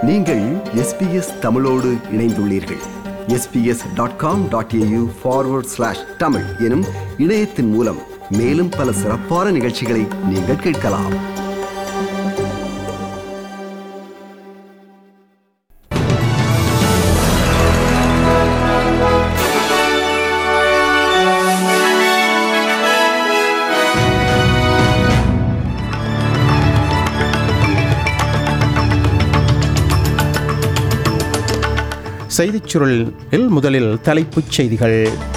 நீங்கள் எஸ்பிஎஸ் தமிழோடு இணைந்துள்ளீர்கள் S B S dot com dot A U forward slash Tamil எனும் இணையத்தின் மூலம் மேலும் பல சிறப்பான நிகழ்ச்சிகளை நீங்கள் கேட்கலாம் செய்திச் சுருளில் முதலில் தலைப்புச் செய்திகள்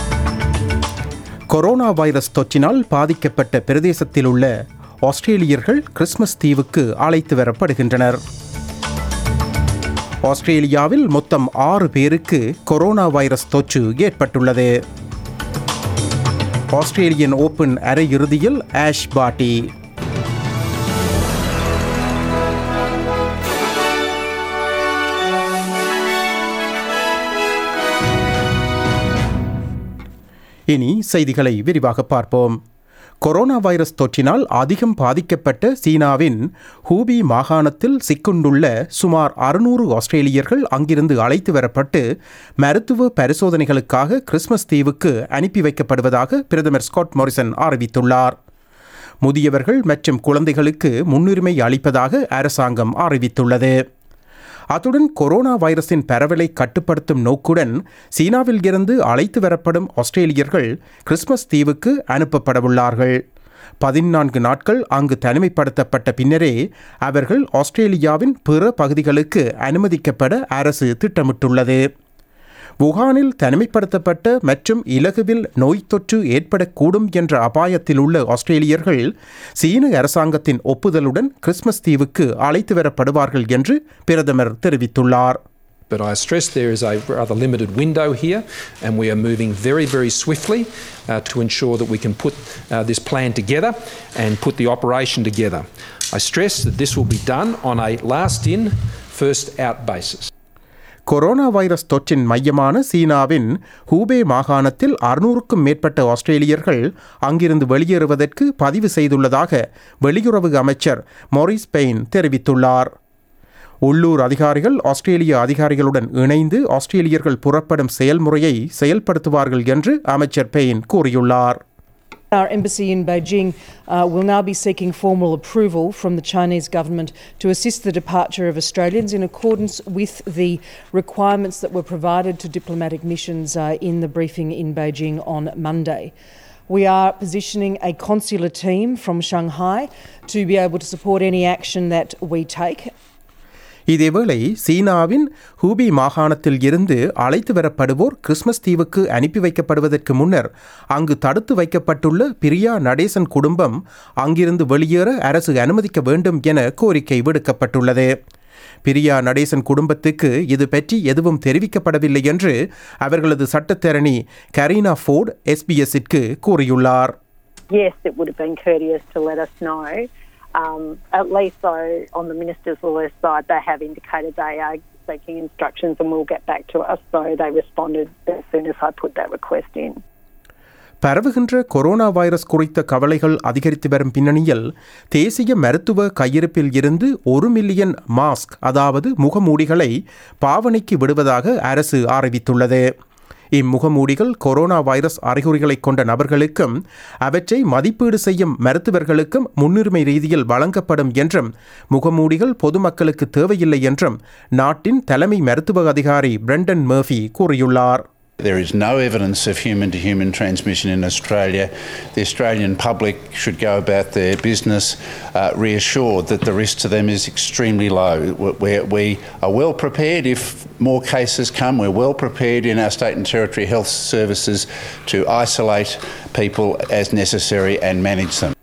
கொரோனா வைரஸ் தொற்றினால் பாதிக்கப்பட்ட பிரதேசத்தில் உள்ள ஆஸ்திரேலியர்கள் கிறிஸ்மஸ் தீவுக்கு அழைத்து வரப்படுகின்றனர் ஆஸ்திரேலியாவில் மொத்தம் ஆறு பேருக்கு கொரோனா வைரஸ் தொற்று ஏற்பட்டுள்ளது ஆஸ்திரேலியன் ஓபன் அரையிறுதியில் ஆஷ் பாட்டி இனி செய்திகளை விரிவாக பார்ப்போம் கொரோனா வைரஸ் தொற்றினால் அதிகம் பாதிக்கப்பட்ட சீனாவின் ஹூபி மாகாணத்தில் சிக்குண்டுள்ள சுமார் அறுநூறு ஆஸ்திரேலியர்கள் அங்கிருந்து அழைத்து வரப்பட்டு மருத்துவ பரிசோதனைகளுக்காக கிறிஸ்மஸ் தீவுக்கு அனுப்பி வைக்கப்படுவதாக பிரதமர் ஸ்காட் மோரிசன் அறிவித்துள்ளார் முதியவர்கள் மற்றும் குழந்தைகளுக்கு முன்னுரிமை அளிப்பதாக அரசாங்கம் அறிவித்துள்ளது அத்துடன் கொரோனா வைரஸின் பரவலை கட்டுப்படுத்தும் நோக்குடன் சீனாவில் இருந்து அழைத்து வரப்படும் ஆஸ்திரேலியர்கள் கிறிஸ்மஸ் தீவுக்கு அனுப்பப்படவுள்ளார்கள் பதினான்கு நாட்கள் அங்கு தனிமைப்படுத்தப்பட்ட பின்னரே அவர்கள் ஆஸ்திரேலியாவின் பிற பகுதிகளுக்கு அனுமதிக்கப்பட அரசு திட்டமிட்டுள்ளது வுகானில் தனிமைப்படுத்தப்பட்ட மற்றும் இலகுவில் நோய் தொற்று ஏற்படக்கூடும் என்ற அபாயத்தில் உள்ள ஆஸ்திரேலியர்கள் சீன அரசாங்கத்தின் ஒப்புதலுடன் கிறிஸ்மஸ் தீவுக்கு அழைத்து வரப்படுவார்கள் என்று பிரதமர் தெரிவித்துள்ளார் But I stress there is a rather limited window here, and we are moving very, very swiftly uh, to ensure that we can put uh, this plan together and put the operation together. I stress that this will be done on a last in, first out basis. Corona virus தொற்றின் மையமான சீனாவின் Hubei மாகாணத்தில் அறுநூறுக்கும் மேற்பட்ட ஆஸ்திரேலியர்கள் அங்கிருந்து வெளியேறுவதற்கு பதிவு செய்துள்ளதாக வெளியுறவு அமைச்சர் மொரிஸ் பெயின் தெரிவித்துள்ளார் உள்ளூர் அதிகாரிகள் ஆஸ்திரேலிய அதிகாரிகளுடன் இணைந்து ஆஸ்திரேலியர்கள் புறப்படும் செயல்முறையை செயல்படுத்துவார்கள் என்று அமைச்சர் பெயின் கூறியுள்ளார் Our embassy in Beijing uh, will now be seeking formal approval from the Chinese government to assist the departure of Australians in accordance with the requirements that were provided to diplomatic missions uh, in the briefing in Beijing on Monday. We are positioning a consular team from Shanghai to be able to support any action that we take. இதேவேளை சீனாவின் ஹூபி மாகாணத்தில் இருந்து அழைத்து வரப்படுவோர் Christmas தீவுக்கு அனுப்பி வைக்கப்படுவதற்கு முன்னர் அங்கு தடுத்து வைக்கப்பட்டுள்ள பிரியா நடேசன் குடும்பம் அங்கிருந்து வெளியேற அரசு அனுமதிக்க வேண்டும் என கோரிக்கை விடுக்கப்பட்டுள்ளது பிரியா நடேசன் குடும்பத்துக்கு இது பற்றி எதுவும் தெரிவிக்கப்படவில்லை என்று அவர்களது சட்டத்தரணி கரீனா ஃபோர்ட் எஸ்பிஎஸ்ஸிற்கு கூறியுள்ளார் yes, it would have been courteous to let us know. Um, at least, though, on the minister's list side, they have indicated they are seeking instructions and will get back to us. So they responded as soon as I put that request in. பரவுகின்ற corona virus குறித்த கவலைகள் அதிகரித்து வரும் பின்னணியில் தேசிய மருத்துவ கையிருப்பில் இருந்து ஒரு மில்லியன் மாஸ்க் அதாவது முகமூடிகளை பாவனைக்கு விடுவதாக அரசு அறிவித்துள்ளது இம்முகமூடிகள் கொரோனா வைரஸ் அறிகுறிகளை கொண்ட நபர்களுக்கும் அவற்றை மதிப்பீடு செய்யும் மருத்துவர்களுக்கும் முன்னுரிமை ரீதியில் வழங்கப்படும் என்றும் முகமூடிகள் பொதுமக்களுக்கு தேவையில்லை என்றும் நாட்டின் தலைமை மருத்துவ அதிகாரி பிரண்டன் மர்ஃபி கூறியுள்ளார் There is no evidence of human to human transmission in Australia. The Australian public should go about their business uh, reassured that the risk to them is extremely low. We, we are well prepared if more cases come. We're well prepared in our state and territory health services to isolate people as necessary and manage them.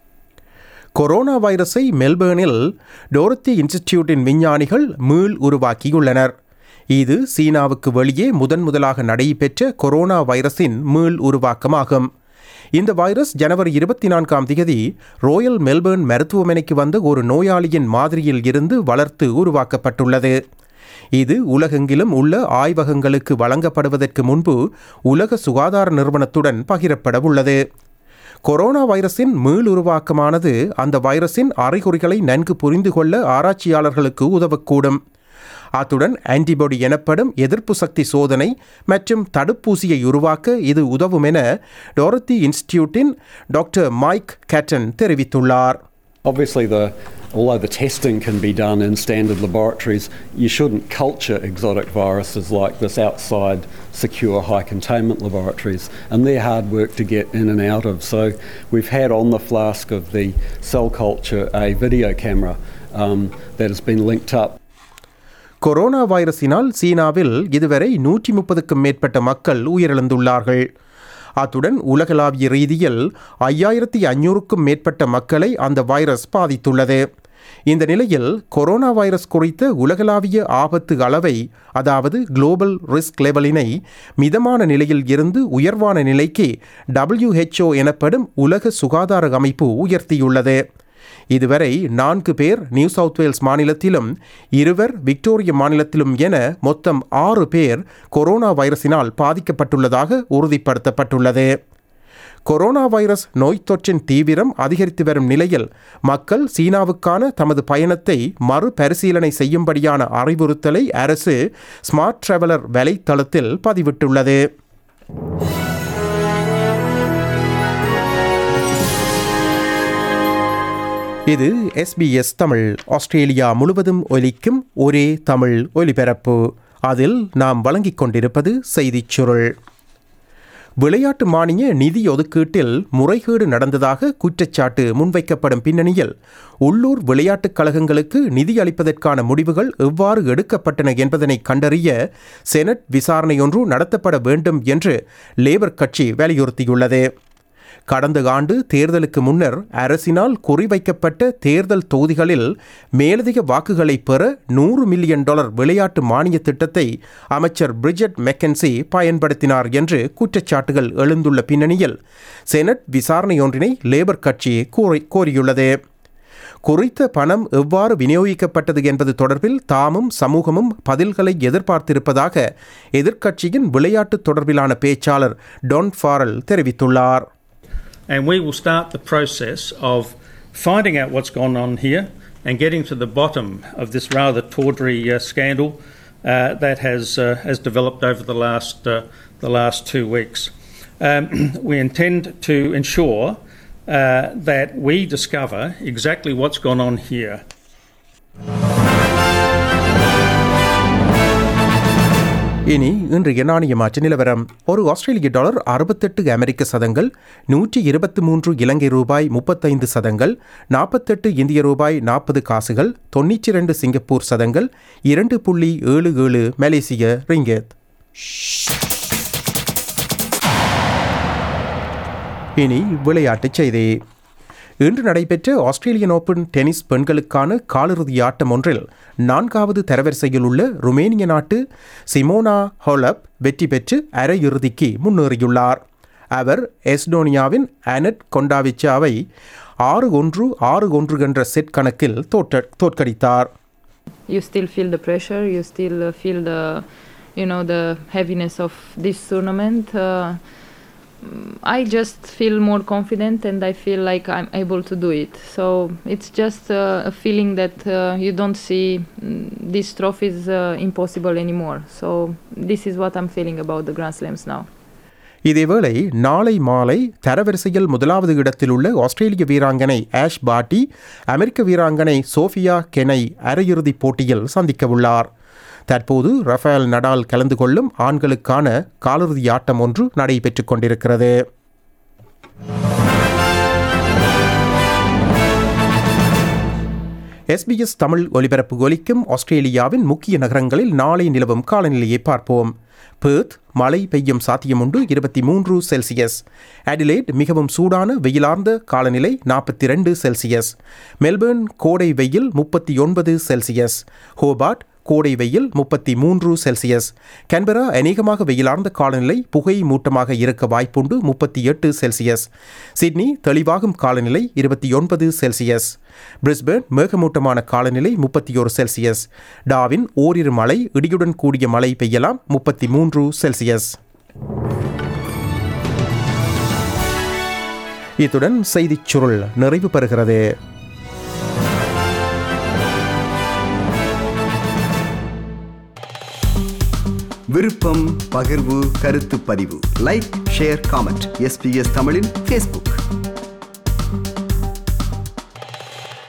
Corona வைரஸை மெல்பேர்னில் டோரத்தி இன்ஸ்டிடியூட்டின் விஞ்ஞானிகள் மீள் உருவாக்கியுள்ளனர் இது சீனாவுக்கு வெளியே முதன் முதலாக நடைபெற்ற கொரோனா வைரஸின் மீள் உருவாக்கமாகும் இந்த வைரஸ் ஜனவரி இருபத்தி நான்காம் தேதி ரோயல் மெல்பேர்ன் மருத்துவமனைக்கு வந்த ஒரு நோயாளியின் மாதிரியில் இருந்து வளர்த்து உருவாக்கப்பட்டுள்ளது இது உலகெங்கிலும் உள்ள ஆய்வகங்களுக்கு வழங்கப்படுவதற்கு முன்பு உலக சுகாதார நிறுவனத்துடன் பகிரப்பட உள்ளது கொரோனா வைரஸின் மீள் உருவாக்கமானது அந்த வைரஸின் அறிகுறிகளை நன்கு புரிந்து கொள்ள ஆராய்ச்சியாளர்களுக்கு உதவக்கூடும் அத்துடன் ஆன்டிபாடி எனப்படும் எதிர்ப்பு சக்தி சோதனை மற்றும் தடுப்பூசியை உருவாக்க இது உதவும் என டோரத்தி இன்ஸ்டிடியூட்டின் டாக்டர் மைக் கேட்டன் தெரிவித்துள்ளார் Obviously, the although the testing can be done in standard laboratories, you shouldn't culture exotic viruses like this outside secure high containment laboratories, and they're hard work to get in and out of. So we've had on the flask of the cell culture a video camera um, that has been linked up corona வைரஸினால் சீனாவில் இதுவரை நூற்றி முப்பதுக்கும் மேற்பட்ட மக்கள் உயிரிழந்துள்ளார்கள் அத்துடன் உலகளாவிய ரீதியில் ஐயாயிரத்தி ஐநூறுக்கும் மேற்பட்ட மக்களை அந்த வைரஸ் பாதித்துள்ளது இந்த நிலையில் கொரோனா வைரஸ் குறித்த உலகளாவிய ஆபத்து அளவை அதாவது குளோபல் ரிஸ்க் லெவலினை மிதமான நிலையில் இருந்து உயர்வான நிலைக்கு WHO எனப்படும் உலக சுகாதார அமைப்பு உயர்த்தியுள்ளது இதுவரை நான்கு பேர் நியூ சவுத் வேல்ஸ் மாநிலத்திலும் இருவர் விக்டோரிய மாநிலத்திலும் என மொத்தம் ஆறு பேர் கொரோனா வைரஸினால் பாதிக்கப்பட்டுள்ளதாக உறுதிப்படுத்தப்பட்டுள்ளது கொரோனா வைரஸ் நோய் தொற்றின் தீவிரம் அதிகரித்து வரும் நிலையில் மக்கள் சீனாவுக்கான தமது பயணத்தை மறுபரிசீலனை செய்யும்படியான அறிவுறுத்தலை அரசு ஸ்மார்ட் டிராவலர் வலைத்தளத்தில் பதிவிட்டுள்ளது இது எஸ்பிஎஸ் தமிழ் ஆஸ்திரேலியா முழுவதும் ஒலிக்கும் ஒரே தமிழ் ஒலிபரப்பு அதில் நாம் வழங்கிக் கொண்டிருப்பது செய்திச் சுருள் விளையாட்டு மானிய நிதி ஒதுக்கீட்டில் முறைகேடு நடந்ததாக குற்றச்சாட்டு முன்வைக்கப்படும் பின்னணியில் உள்ளூர் விளையாட்டுக் கழகங்களுக்கு நிதி அளிப்பதற்கான முடிவுகள் எவ்வாறு எடுக்கப்பட்டன என்பதனை கண்டறிய செனட் விசாரணையொன்று நடத்தப்பட வேண்டும் என்று லேபர் கட்சி வலியுறுத்தியுள்ளது கடந்த ஆண்டு தேர்தலுக்கு முன்னர் அரசினால் குறிவைக்கப்பட்ட தேர்தல் தொகுதிகளில் மேலதிக வாக்குகளை பெற நூறு மில்லியன் டாலர் விளையாட்டு மானிய திட்டத்தை அமைச்சர் பிரிஜட் மெக்கன்சி பயன்படுத்தினார் என்று குற்றச்சாட்டுகள் எழுந்துள்ள பின்னணியில் செனட் விசாரணையொன்றினை லேபர் கட்சி கோரி கோரியுள்ளது குறித்த பணம் எவ்வாறு விநியோகிக்கப்பட்டது என்பது தொடர்பில் தாமும் சமூகமும் பதில்களை எதிர்பார்த்திருப்பதாக எதிர்க்கட்சியின் விளையாட்டு தொடர்பிலான பேச்சாளர் டொன் ஃபாரல் தெரிவித்துள்ளார் and we will start the process of finding out what's gone on here and getting to the bottom of this rather tawdry uh, scandal uh, that has uh, has developed over the last uh, the last two weeks. Um, we intend to ensure uh, that we discover exactly what's gone on here. இனி இன்றைய நாணய மாற்று நிலவரம் ஒரு ஆஸ்திரேலிய dollar அறுபத்தெட்டு அமெரிக்க சதங்கள் நூற்றி இருபத்தி மூன்று இலங்கை ரூபாய் முப்பத்தைந்து சதங்கள் நாற்பத்தெட்டு இந்திய ரூபாய் நாற்பது காசுகள் தொண்ணூற்றி ரெண்டு சிங்கப்பூர் சதங்கள் இரண்டு புள்ளி ஏழு ஏழு மலேசிய ரிங்கெத் இனி விளையாட்டுச் செய்தி இன்று நடைபெற்ற ஆஸ்திரேலியன் ஓபன் டென்னிஸ் பெண்களுக்கான காலிறுதி ஆட்டம் ஒன்றில் நான்காவது தரவரிசையில் உள்ள ருமேனிய நாட்டு சிமோனா ஹோலப் வெற்றி பெற்று அரையிறுதிக்கு முன்னேறியுள்ளார் அவர் எஸ்டோனியாவின் அனட் கொண்டாவிச்சாவை ஆறு ஒன்று ஆறு ஒன்று என்ற செட் கணக்கில் தோற்ற தோற்கடித்தார் you still feel the pressure you still uh, feel the you know the heaviness of this tournament uh, mm, i just feel more confident and i feel like i'm able to do it so it's just uh, a feeling that uh, you don't see mm, these trophies uh, impossible anymore so this is what i'm feeling about the grand slams now இதேவேளை நாளை மாலை தரவரிசையில் முதலாவது இடத்தில் உள்ள ஆஸ்திரேலிய வீராங்கனை ash பாட்டி அமெரிக்க வீராங்கனை சோஃபியா கெனை அரையிறுதிப் போட்டியில் சந்திக்கவுள்ளார் தற்போது ரஃபேல் நடால் கலந்து கொள்ளும் ஆண்களுக்கான காலிறுதி ஆட்டம் ஒன்று நடைபெற்றுக் கொண்டிருக்கிறது எஸ்பிஎஸ் தமிழ் ஒலிபரப்பு ஒலிக்கும் ஆஸ்திரேலியாவின் முக்கிய நகரங்களில் நாளை நிலவும் காலநிலையை பார்ப்போம் பேர்த் மழை பெய்யும் சாத்தியமுண்டு இருபத்தி மூன்று செல்சியஸ் அடிலேட் மிகவும் சூடான வெயிலார்ந்த காலநிலை நாற்பத்தி ரெண்டு செல்சியஸ் மெல்பர்ன் கோடை வெயில் முப்பத்தி ஒன்பது செல்சியஸ் ஹோபார்ட் கோடை வெயில் முப்பத்தி மூன்று செல்சியஸ் கேன்பரா அநேகமாக வெயிலார்ந்த காலநிலை புகை மூட்டமாக இருக்க வாய்ப்புண்டு முப்பத்தி எட்டு செல்சியஸ் சிட்னி தெளிவாகும் காலநிலை இருபத்தி ஒன்பது செல்சியஸ் பிரிஸ்பேர்ன் மேகமூட்டமான காலநிலை முப்பத்தி ஒரு செல்சியஸ் டாவின் ஓரிரு மழை இடியுடன் கூடிய மழை பெய்யலாம் முப்பத்தி மூன்று செல்சியஸ் இத்துடன் செய்திச் சுருள் நிறைவு பெறுகிறது விருப்பம் பகிர்வு கருத்து பதிவு லைக் ஷேர் காமெண்ட் எஸ்பிஎஸ் தமிழின் ஃபேஸ்புக்